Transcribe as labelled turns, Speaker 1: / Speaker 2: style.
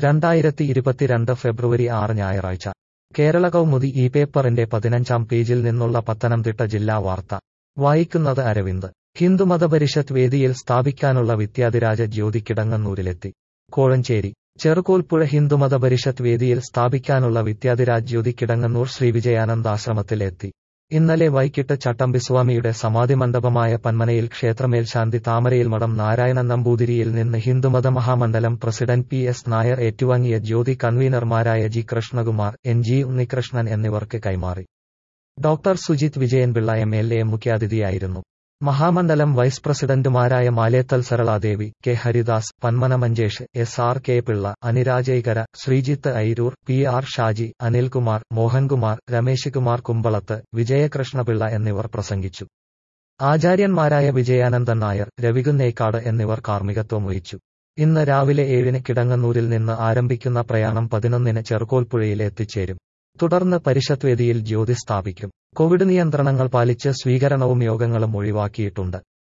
Speaker 1: രണ്ടായിരത്തി ഇരുപത്തിരണ്ട് ഫെബ്രുവരി ആറ് ഞായറാഴ്ച കേരള കൗമുദി ഈ പേപ്പറിന്റെ പതിനഞ്ചാം പേജിൽ നിന്നുള്ള പത്തനംതിട്ട ജില്ലാ വാർത്ത വായിക്കുന്നത് അരവിന്ദ് ഹിന്ദുമതപരിഷത്ത് വേദിയിൽ സ്ഥാപിക്കാനുള്ള വിദ്യാധിരാജ ജ്യോതി കിടങ്ങന്നൂരിലെത്തി കോഴഞ്ചേരി ചെറുകോൽപ്പുഴ ഹിന്ദുമതപരിഷത്ത് വേദിയിൽ സ്ഥാപിക്കാനുള്ള വിദ്യാധിരാജ് ജ്യോതി കിടങ്ങന്നൂർ ശ്രീവിജയാനന്ദാശ്രമത്തിൽ എത്തി ഇന്നലെ വൈകിട്ട് ചട്ടമ്പിസ്വാമിയുടെ സമാധി മണ്ഡപമായ പന്മനയിൽ ക്ഷേത്രമേൽശാന്തി താമരയിൽ മഠം നാരായണൻ നമ്പൂതിരിയിൽ നിന്ന് ഹിന്ദുമത മഹാമണ്ഡലം പ്രസിഡന്റ് പി എസ് നായർ ഏറ്റുവാങ്ങിയ ജ്യോതി കൺവീനർമാരായ G Krishnakumar N G Unnikrishnan എന്നിവർക്ക് കൈമാറി doctor Sujith Vijayanpillai M L A മുഖ്യാതിഥിയായിരുന്നു മഹാമണ്ഡലം വൈസ് പ്രസിഡന്റുമാരായ Malethal Saraladevi K Haridas Panmana Manjesh S R K Pillai Anirajaykara Sreejith Airoor P R Shaji Anilkumar Mohankumar Ramesh Kumar Kumbalath Vijayakrishnapillai എന്നിവർ പ്രസംഗിച്ചു ആചാര്യന്മാരായ വിജയാനന്ദൻ നായർ രവികുന്നേക്കാട് എന്നിവർ കാർമ്മികത്വം വഹിച്ചു ഇന്ന് രാവിലെ ഏഴിന് കിടങ്ങന്നൂരിൽ നിന്ന് ആരംഭിക്കുന്ന പ്രയാണം പതിനൊന്നിന് ചെറുകോൽപ്പുഴയിൽ എത്തിച്ചേരും തുടർന്ന് പരിഷത്ത് വേദിയിൽ ജ്യോതി സ്ഥാപിക്കും കോവിഡ് നിയന്ത്രണങ്ങൾ പാലിച്ച് സ്വീകരണവും യോഗങ്ങളും ഒഴിവാക്കിയിട്ടുണ്ട്